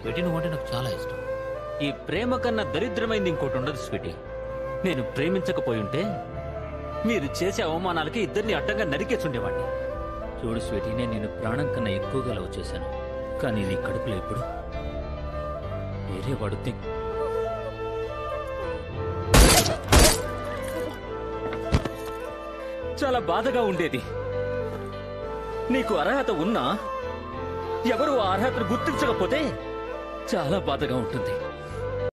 Sweety నువ్వు అంటే నాకు చాలా ఇష్టం ఈ ప్రేమ కన్నా దరిద్రమైంది ఇంకోటి ఉండదు స్వీటీ నేను ప్రేమించకపోయి ఉంటే మీరు చేసే అవమానాలకి ఇద్దరిని అడ్డంగా నరికేచుండేవాడిని చూడు స్వీటీ నేను నిన్ను ప్రాణం కన్నా ఎక్కువగా లవ్ చేశాను కానీ నీ కడుపులో ఇప్పుడు వేరే వాడు తి- చాలా బాధగా ఉండేది నీకు అర్హత ఉన్నా ఎవరు ఆ అర్హతను గుర్తించకపోతే చాలా బాధగా ఉంటుంది